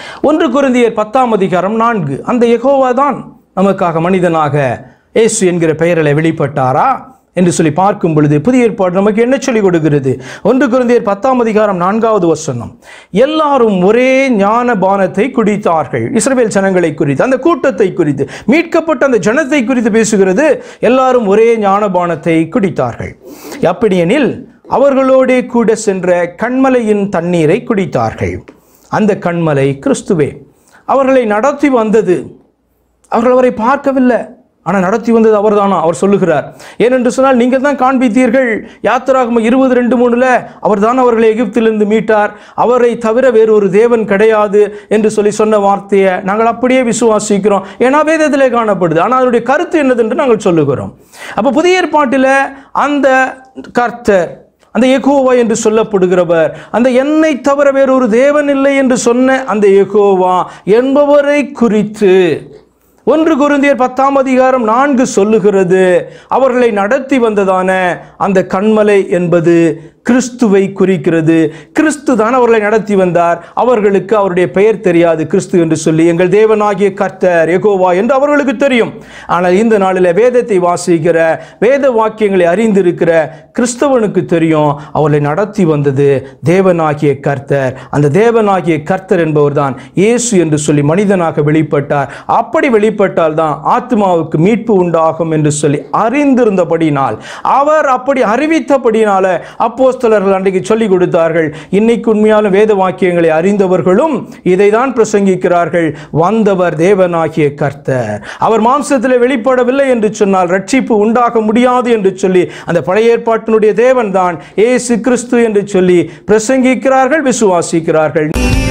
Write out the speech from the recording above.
ஒன்று குருந்தியர் பத்தாம் அதிகாரம் நான்கு அந்த யெகோவா தான் நமக்காக மனிதனாக இயேசு என்கிற பெயரில் வெளிப்பட்டாரா என்று சொல்லி பார்க்கும் பொழுது புதிய ஏற்பாடு நமக்கு என்ன சொல்லிக் கொடுக்கிறது ஒன்று குருந்தியர் பத்தாம் அதிகாரம் நான்காவது வசனம் எல்லாரும் ஒரே ஞான பானத்தை குடித்தார்கள் இஸ்ரவேல் ஜனங்களை குறித்து அந்த கூட்டத்தை குறித்து மீட்கப்பட்ட அந்த ஜனத்தை குறித்து பேசுகிறது எல்லாரும் ஒரே ஞான பானத்தை குடித்தார்கள் அப்படியெனில் அவர்களோடே கூட சென்ற கண்மலையின் தண்ணீரை குடித்தார்கள் அந்த கண்மலை கிறிஸ்துவே அவர்களை நடத்தி வந்தது அவர்கள் அவரை பார்க்கவில்லை ஆனால் நடத்தி வந்தது அவர்தானா அவர் சொல்லுகிறார் ஏனென்று சொன்னால் நீங்கள் தான் காண்பித்தீர்கள் யாத்திராகம இருபது ரெண்டு மூணுல அவர் தான் அவர்களை எகிப்திலிருந்து மீட்டார் அவரை தவிர வேறு ஒரு தேவன் கிடையாது என்று சொல்லி சொன்ன வார்த்தையை நாங்கள் அப்படியே விசுவாசிக்கிறோம் ஏன்னா வேதத்திலே காணப்படுது ஆனால் அதனுடைய கருத்து என்னது என்று நாங்கள் சொல்லுகிறோம் அப்போ புதிய ஏற்பாட்டில் அந்த கர்த்தர் அந்த எகோவா என்று சொல்லப்படுகிறவர் அந்த என்னை தவிர வேறொரு தேவன் இல்லை என்று சொன்ன அந்த எகோவா என்பவரை குறித்து ஒன்று குருந்தியர் பத்தாம் அதிகாரம் நான்கு சொல்லுகிறது அவர்களை நடத்தி வந்ததான அந்த கண்மலை என்பது கிறிஸ்துவை குறிக்கிறது கிறிஸ்து தான் அவர்களை நடத்தி வந்தார் அவர்களுக்கு அவருடைய பெயர் தெரியாது கிறிஸ்து என்று சொல்லி எங்கள் தேவனாகிய கர்த்தர் எகோவா என்று அவர்களுக்கு தெரியும் ஆனால் இந்த நாளில் வேதத்தை வாசிக்கிற வேத வாக்கியங்களை அறிந்திருக்கிற கிறிஸ்தவனுக்கு தெரியும் அவர்களை நடத்தி வந்தது தேவனாகிய கர்த்தர் அந்த தேவனாகிய கர்த்தர் என்பவர் தான் இயேசு என்று சொல்லி மனிதனாக வெளிப்பட்டார் அப்படி வெளிப்பட்டால் தான் ஆத்மாவுக்கு மீட்பு உண்டாகும் என்று சொல்லி அறிந்திருந்தபடினால் அவர் அப்படி அறிவித்தபடினால அப்போஸ்தலர்கள் அன்றைக்கு சொல்லிக் கொடுத்தார்கள் இன்னைக்கு உண்மையான வேத வாக்கியங்களை அறிந்தவர்களும் இதை தான் பிரசங்கிக்கிறார்கள் வந்தவர் தேவனாகிய கர்த்தர் அவர் மாம்சத்தில் வெளிப்படவில்லை என்று சொன்னால் ரட்சிப்பு உண்டாக முடியாது என்று சொல்லி அந்த பழைய ஏற்பாட்டினுடைய தேவன் தான் ஏசு கிறிஸ்து என்று சொல்லி பிரசங்கிக்கிறார்கள் விசுவாசிக்கிறார்கள்